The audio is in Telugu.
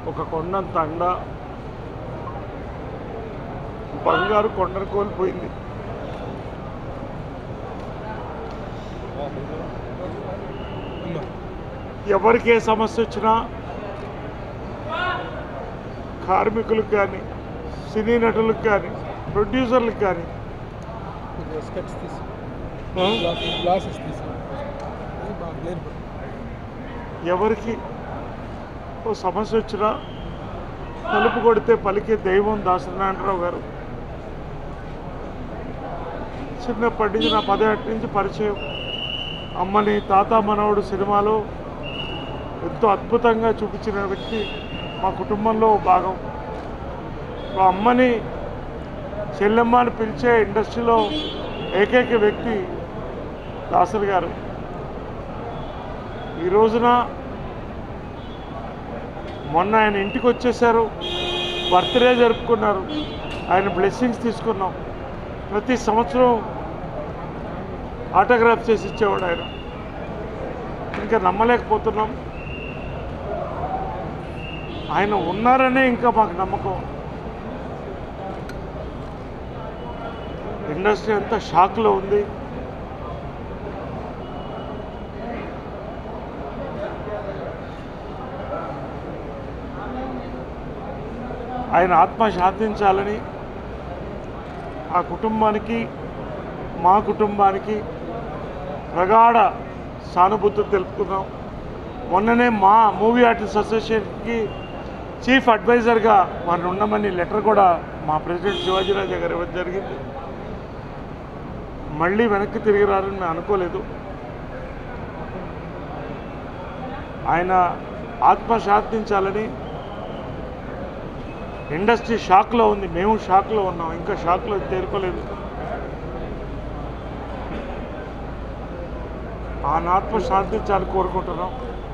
ఒక కొండంత అండ బంగారు కొండను కోల్పోయింది ఎవరికి ఏ సమస్య వచ్చినా కార్మికులకు కానీ సినీ నటులకు కానీ ప్రొడ్యూసర్లకు కానీ స్కెచ్ తీసి గ్లాసెస్ తీసి అది బాగా క్లియర్ ఎవరికి ఓ సమస్య వచ్చినా తలుపు కొడితే పలికే దైవం దాసనారాయణరావు గారు చిన్నప్పటి నుంచి నా పదేటి నుంచి పరిచయం అమ్మని తాత మనవడు సినిమాలో ఎంతో అద్భుతంగా చూపించిన వ్యక్తి మా కుటుంబంలో ఓ భాగం మా అమ్మని చెల్లెమ్మ అని పిలిచే ఇండస్ట్రీలో ఏకైక వ్యక్తి దాసరి గారు ఈ రోజున మొన్న ఆయన ఇంటికి వచ్చేసారు బర్త్డే జరుపుకున్నారు ఆయన బ్లెస్సింగ్స్ తీసుకున్నాం ప్రతి సంవత్సరం ఆటోగ్రాఫ్ చేసి ఇచ్చేవాడు ఆయన ఇంకా నమ్మలేకపోతున్నాం ఆయన ఉన్నారనే ఇంకా మాకు నమ్మకం ఇండస్ట్రీ అంతా షాక్లో ఉంది ఆయన ఆత్మ శాంతించాలని ఆ కుటుంబానికి మా కుటుంబానికి ప్రగాఢ సానుభూతి తెలుపుతున్నాం మొన్ననే మా మూవీ ఆర్టిస్ట్ అసోసియేషన్కి చీఫ్ అడ్వైజర్గా వారిని ఉండమని లెటర్ కూడా మా ప్రెసిడెంట్ శివాజీరాజా గారు ఇవ్వడం జరిగింది మళ్ళీ వెనక్కి తిరిగి రారని మేము అనుకోలేదు ఆయన ఆత్మ శాంతించాలని ఇండస్ట్రీ షాక్లో ఉంది మేము షాక్లో ఉన్నాం ఇంకా షాక్లో తేరుకోలేదు ఆ ఆత్మ శాంతించాలని కోరుకుంటున్నాం